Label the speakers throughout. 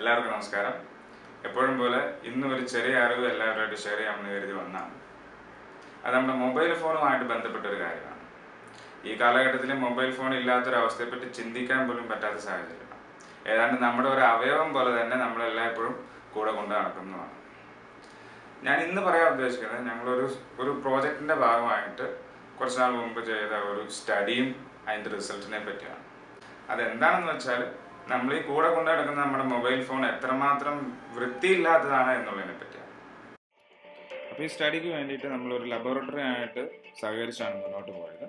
Speaker 1: എല്ലാവർക്കും നമസ്കാരം എപ്പോഴും പോലെ ഇന്നും ഒരു ചെറിയ അറിവ് എല്ലാവരുമായിട്ട് ഷെയർ ചെയ്യാമെന്ന് കരുതി വന്നാണ് അത് നമ്മുടെ മൊബൈൽ ഫോണുമായിട്ട് ബന്ധപ്പെട്ട ഒരു കാര്യമാണ് ഈ കാലഘട്ടത്തിൽ മൊബൈൽ ഫോൺ ഇല്ലാത്തൊരവസ്ഥയെപ്പറ്റി ചിന്തിക്കാൻ പോലും പറ്റാത്ത സാഹചര്യമാണ് ഏതാണ്ട് നമ്മുടെ ഒരു അവയവം പോലെ തന്നെ നമ്മളെല്ലായ്പ്പോഴും കൂടെ കൊണ്ട് നടക്കുന്നതാണ് ഞാൻ ഇന്ന് പറയാൻ ഉദ്ദേശിക്കുന്നത് ഞങ്ങളൊരു ഒരു പ്രോജക്റ്റിന്റെ ഭാഗമായിട്ട് കുറച്ച് നാൾ മുമ്പ് ചെയ്ത ഒരു സ്റ്റഡിയും അതിൻ്റെ റിസൾട്ടിനെ പറ്റിയാണ് അതെന്താണെന്ന് വെച്ചാൽ നമ്മൾ ഈ കൂടെ കൊണ്ട് നടക്കുന്ന നമ്മുടെ മൊബൈൽ ഫോൺ എത്രമാത്രം വൃത്തിയില്ലാത്തതാണ് എന്നുള്ളതിനെ പറ്റിയാണ് അപ്പോൾ ഈ സ്റ്റഡിക്ക് വേണ്ടിയിട്ട് നമ്മളൊരു ലബോറട്ടറി ആയിട്ട് സഹകരിച്ചാണ് മുന്നോട്ട് പോയത്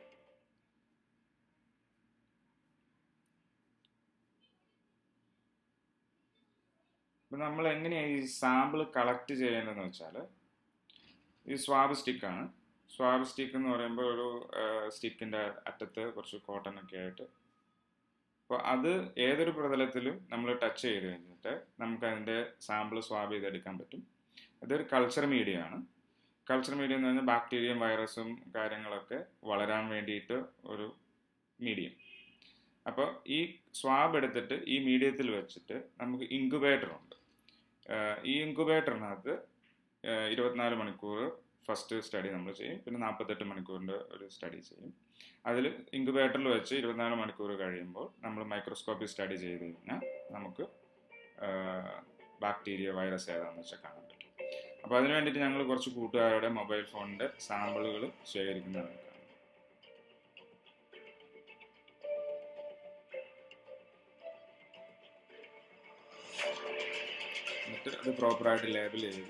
Speaker 1: അപ്പം നമ്മൾ എങ്ങനെയാണ് ഈ സാമ്പിൾ കളക്ട് ചെയ്യേണ്ടതെന്ന് വെച്ചാൽ ഈ സ്വാബ് സ്റ്റിക്കാണ് സ്വാബ് സ്റ്റിക്ക് എന്ന് പറയുമ്പോൾ ഒരു സ്റ്റിക്കിൻ്റെ അറ്റത്ത് കുറച്ച് കോട്ടൺ ഒക്കെ ആയിട്ട് അപ്പോൾ അത് ഏതൊരു പ്രതലത്തിലും നമ്മൾ ടച്ച് ചെയ്ത് കഴിഞ്ഞിട്ട് നമുക്ക് അതിൻ്റെ സാമ്പിൾ സ്വാബ് ചെയ്തെടുക്കാൻ പറ്റും ഇതൊരു കൾച്ചർ മീഡിയ ആണ് കൾച്ചർ മീഡിയ എന്ന് പറഞ്ഞാൽ ബാക്ടീരിയയും വൈറസും കാര്യങ്ങളൊക്കെ വളരാൻ വേണ്ടിയിട്ട് ഒരു മീഡിയം അപ്പോൾ ഈ സ്വാബ് എടുത്തിട്ട് ഈ മീഡിയത്തിൽ വെച്ചിട്ട് നമുക്ക് ഇൻക്യുബേറ്റർ ഉണ്ട് ഈ ഇൻക്യുബേറ്ററിനകത്ത് ഇരുപത്തിനാല് മണിക്കൂർ ഫസ്റ്റ് സ്റ്റഡി നമ്മൾ ചെയ്യും പിന്നെ നാൽപ്പത്തെട്ട് മണിക്കൂറിൻ്റെ ഒരു സ്റ്റഡി ചെയ്യും അതിൽ ഇൻക്യുബേറ്ററിൽ വെച്ച് ഇരുപത്തിനാല് മണിക്കൂർ കഴിയുമ്പോൾ നമ്മൾ മൈക്രോസ്കോപ്പിക് സ്റ്റഡി ചെയ്ത് കഴിഞ്ഞാൽ നമുക്ക് ബാക്ടീരിയ വൈറസ് ഏതാണെന്ന് വെച്ചാൽ കാണാൻ പറ്റും അപ്പോൾ അതിന് വേണ്ടിയിട്ട് ഞങ്ങൾ കുറച്ച് കൂട്ടുകാരുടെ മൊബൈൽ ഫോണിൻ്റെ സാമ്പിളുകൾ ശേഖരിക്കുന്നതാണ് എന്നിട്ട് അത് പ്രോപ്പറായിട്ട് ലേബിൾ ചെയ്തു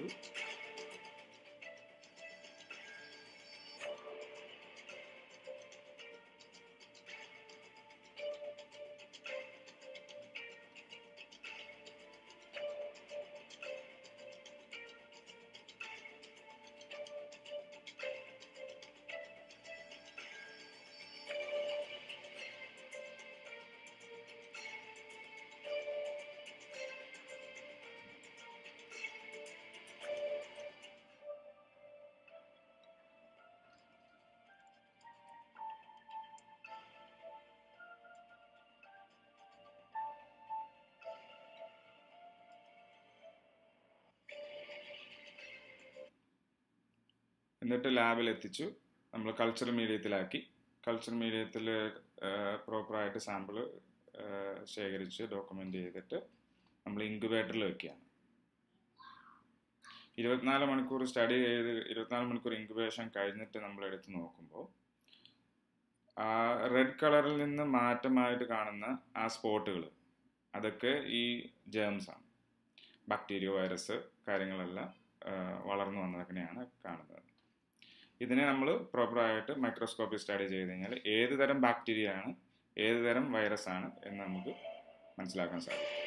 Speaker 1: എന്നിട്ട് ലാബിൽ എത്തിച്ചു നമ്മൾ കൾച്ചർ മീഡിയത്തിലാക്കി കൾച്ചർ മീഡിയത്തിൽ പ്രോപ്പറായിട്ട് സാമ്പിൾ ശേഖരിച്ച് ഡോക്യുമെൻ്റ് ചെയ്തിട്ട് നമ്മൾ ഇൻക്യുബേറ്ററിൽ വെക്കുകയാണ് ഇരുപത്തിനാല് മണിക്കൂർ സ്റ്റഡി ചെയ്ത് ഇരുപത്തിനാല് മണിക്കൂർ ഇൻക്യുബേഷൻ കഴിഞ്ഞിട്ട് നമ്മൾ എടുത്ത് നോക്കുമ്പോൾ ആ റെഡ് കളറിൽ നിന്ന് മാറ്റമായിട്ട് കാണുന്ന ആ സ്പോട്ടുകൾ അതൊക്കെ ഈ ജേംസ് ആണ് ബാക്ടീരിയ വൈറസ് കാര്യങ്ങളെല്ലാം വളർന്നു വന്നതൊക്കെയാണ് കാണുന്നത് ഇതിനെ നമ്മൾ പ്രോപ്പറായിട്ട് മൈക്രോസ്കോപ്പിക് സ്റ്റഡി ചെയ്ത് കഴിഞ്ഞാൽ ഏത് തരം ബാക്ടീരിയ ആണ് ഏത് തരം വൈറസ് ആണ് എന്ന് നമുക്ക് മനസ്സിലാക്കാൻ സാധിക്കും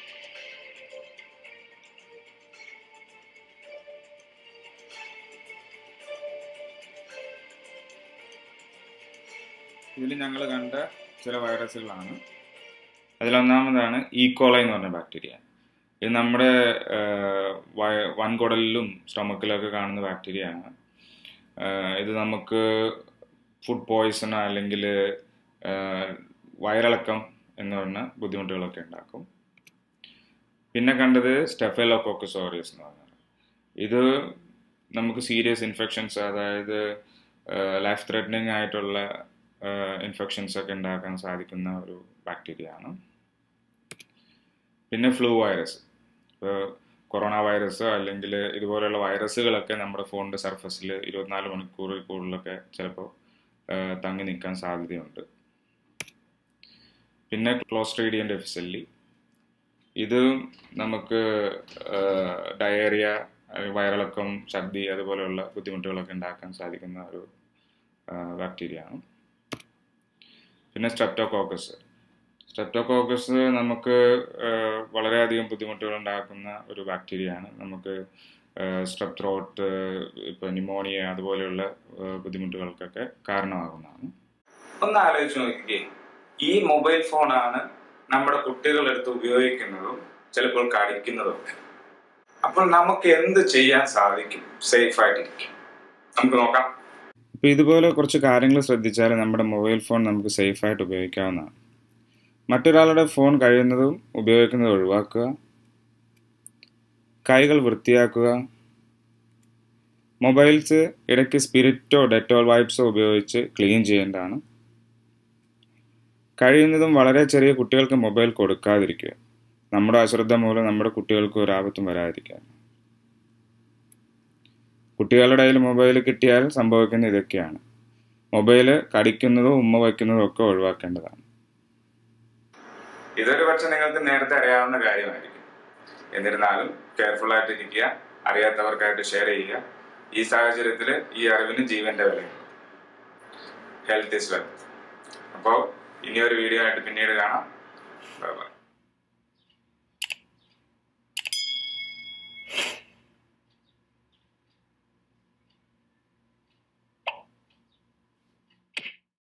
Speaker 1: ഇതിൽ ഞങ്ങൾ കണ്ട ചില വൈറസുകളാണ് അതിലൊന്നാമതാണ് ഈക്കോള എന്ന് പറഞ്ഞ ബാക്ടീരിയ ഇത് നമ്മുടെ വൻകുടലിലും സ്റ്റൊമക്കിലൊക്കെ കാണുന്ന ബാക്ടീരിയ ആണ് ഇത് നമുക്ക് ഫുഡ് പോയ്സൺ അല്ലെങ്കിൽ വയറിളക്കം എന്ന് പറഞ്ഞ ബുദ്ധിമുട്ടുകളൊക്കെ ഉണ്ടാക്കും പിന്നെ കണ്ടത് സ്റ്റെഫലോകോക്കസോറിയസ് എന്ന് പറഞ്ഞാൽ ഇത് നമുക്ക് സീരിയസ് ഇൻഫെക്ഷൻസ് അതായത് ലൈഫ് ത്രെറ്റനിങ് ആയിട്ടുള്ള ഇൻഫെക്ഷൻസ് ഒക്കെ ഉണ്ടാക്കാൻ സാധിക്കുന്ന ഒരു ബാക്ടീരിയ ആണ് പിന്നെ ഫ്ലൂ വൈറസ് ഇപ്പോൾ കൊറോണ വൈറസ് അല്ലെങ്കിൽ ഇതുപോലെയുള്ള വൈറസുകളൊക്കെ നമ്മുടെ ഫോണിൻ്റെ സർഫസിൽ ഇരുപത്തിനാല് മണിക്കൂറിൽ കൂടുതലൊക്കെ ചിലപ്പോൾ തങ്ങി നിൽക്കാൻ സാധ്യതയുണ്ട് പിന്നെ ക്ലോസ്ട്രീഡിയൻ ഡെഫിസല്ലി ഇത് നമുക്ക് ഡയേറിയ വയറിളക്കം ഛർദി അതുപോലെയുള്ള ബുദ്ധിമുട്ടുകളൊക്കെ ഉണ്ടാക്കാൻ സാധിക്കുന്ന ഒരു ബാക്ടീരിയ ആണ് പിന്നെ സ്ട്രെപ്റ്റോകോക്കസ് സ്ട്രെപ്റ്റോകോക്കസ് നമുക്ക് വളരെയധികം ബുദ്ധിമുട്ടുകൾ ഉണ്ടാക്കുന്ന ഒരു ബാക്ടീരിയ ആണ് നമുക്ക് സ്ട്രെപ് ത്രോട്ട് ഇപ്പോൾ ന്യൂമോണിയ അതുപോലെയുള്ള ബുദ്ധിമുട്ടുകൾക്കൊക്കെ കാരണമാകുന്നതാണ് ഒന്ന് ആലോചിച്ച് നോക്കിക്കേ ഈ മൊബൈൽ ഫോണാണ് നമ്മുടെ കുട്ടികളെടുത്ത് ഉപയോഗിക്കുന്നതും ചിലപ്പോൾ കടിക്കുന്നതും ഒക്കെ അപ്പോൾ നമുക്ക് എന്ത് ചെയ്യാൻ സാധിക്കും സേഫ് ആയിട്ടിരിക്കും നമുക്ക് നോക്കാം ഇപ്പൊ ഇതുപോലെ കുറച്ച് കാര്യങ്ങൾ ശ്രദ്ധിച്ചാൽ നമ്മുടെ മൊബൈൽ ഫോൺ നമുക്ക് സേഫ് ആയിട്ട് ഉപയോഗിക്കാവുന്നതാണ് മറ്റൊരാളുടെ ഫോൺ കഴിയുന്നതും ഉപയോഗിക്കുന്നത് ഒഴിവാക്കുക കൈകൾ വൃത്തിയാക്കുക മൊബൈൽസ് ഇടയ്ക്ക് സ്പിരിറ്റോ ഡെറ്റോൾ വൈപ്സോ ഉപയോഗിച്ച് ക്ലീൻ ചെയ്യേണ്ടതാണ് കഴിയുന്നതും വളരെ ചെറിയ കുട്ടികൾക്ക് മൊബൈൽ കൊടുക്കാതിരിക്കുക നമ്മുടെ അശ്രദ്ധ മൂലം നമ്മുടെ കുട്ടികൾക്ക് ഒരു ആപത്തും വരാതിരിക്കാൻ കുട്ടികളുടെ കയ്യിൽ മൊബൈൽ കിട്ടിയാൽ സംഭവിക്കുന്ന ഇതൊക്കെയാണ് മൊബൈൽ കടിക്കുന്നതും ഉമ്മ വയ്ക്കുന്നതും ഒക്കെ ഒഴിവാക്കേണ്ടതാണ് ഇതൊരു പക്ഷെ നിങ്ങൾക്ക് നേരത്തെ അറിയാവുന്ന കാര്യമായിരിക്കും എന്നിരുന്നാലും കെയർഫുൾ ആയിട്ട് ഇരിക്കുക അറിയാത്തവർക്കായിട്ട് ഷെയർ ചെയ്യുക ഈ സാഹചര്യത്തിൽ ഈ അറിവിന് ജീവന്റെ വിലയുണ്ട് ഹെൽത്ത് ഇസ് വെൽത്ത് അപ്പോൾ ഇനിയൊരു വീഡിയോ ആയിട്ട് പിന്നീട് കാണാം ബൈ ബൈ